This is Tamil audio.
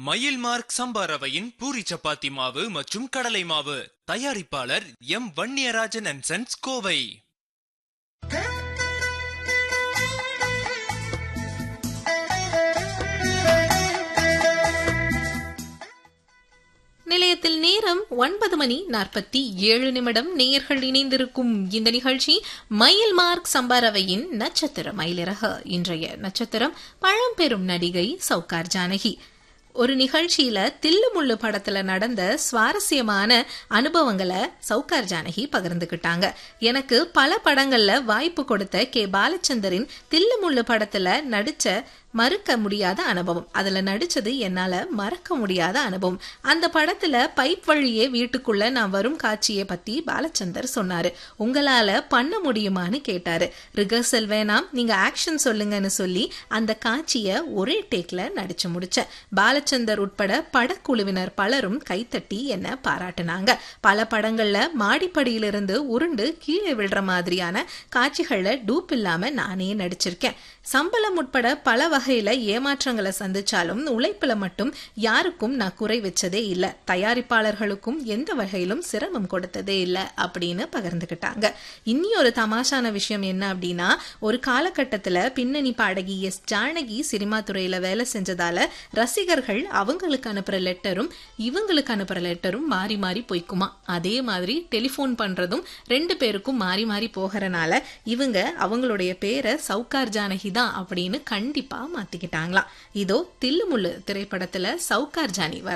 மயில் மார்க் சம்பா ரவையின் பூரி சப்பாத்தி மாவு மற்றும் கடலை மாவு தயாரிப்பாளர் M Vanniyarajan and sons Kovai நிலையத்தில் நேரம் ஒன்பது மணி நாற்பத்தி ஏழு நிமிடம் நேயர்கள் இணைந்திருக்கும் இந்த நிகழ்ச்சி மயில் மார்க் சம்பாரவையின் நட்சத்திர மயிலிறகு இன்றைய நட்சத்திரம் பழம்பெரும் நடிகை சவுகார் ஜானகி ஒரு நிகழ்ச்சியில தில்லுமுள்ளு படத்துல நடந்த சுவாரஸ்யமான அனுபவங்களை சவுகார் ஜானகி பகிர்ந்துகிட்டாங்க எனக்கு பல படங்கள்ல வாய்ப்பு கொடுத்த கே பாலச்சந்தரின் தில்லுமுள்ளு படத்துல நடிச்ச மறுக்க முடியாத அனுபவம் அதுல நடிச்சது என்னால மறக்க முடியாத அனுபவம் அந்த படத்துல பைப் வழியே வீட்டுக்குள்ள நான் வரும் காட்சியை பத்தி பாலச்சந்தர் சொன்னாரு உங்களால பண்ண முடியுமான்னு கேட்டாரு ரிகர்சல் வேணாம் நீங்க ஆக்ஷன் சொல்லுங்கன்னு சொல்லி அந்த காட்சிய ஒரே டேக்ல நடிச்சு முடிச்சேன் பாலச்சந்தர் உட்பட படக்குழுவினர் பலரும் கைத்தட்டி என்ன பாராட்டினாங்க பல படங்கள்ல மாடிப்படியிலிருந்து உருண்டு கீழே விழுற மாதிரியான காட்சிகள்ல டூப் இல்லாம நானே நடிச்சிருக்கேன் சம்பளம் உட்பட பல வகையில ஏமாற்றங்களை சந்திச்சாலும் உழைப்புல மட்டும் யாருக்கும் நான் குறை வச்சதே இல்ல தயாரிப்பாளர்களுக்கும் எந்த வகையிலும் சிரமம் கொடுத்ததே இல்ல அப்படின்னு பகிர்ந்துகிட்டாங்க இனி ஒரு தமாஷான விஷயம் என்ன அப்படின்னா ஒரு காலகட்டத்துல பின்னணி பாடகி எஸ் ஜானகி சினிமா துறையில வேலை செஞ்சதால ரசிகர்கள் அவங்களுக்கு அனுப்புற லெட்டரும் இவங்களுக்கு அனுப்புற லெட்டரும் மாறி மாறி போய்க்குமா அதே மாதிரி டெலிஃபோன் பண்றதும் ரெண்டு பேருக்கும் மாறி மாறி போகிறனால இவங்க அவங்களுடைய பேரை சவுகார் ஜானகி தான் அப்படின்னு கண்டிப்பா மாத்திக்கிட்டாங்களாம் இதோ தில்லுமுள்ளு திரைப்படத்துல சவுகார் ஜானி வர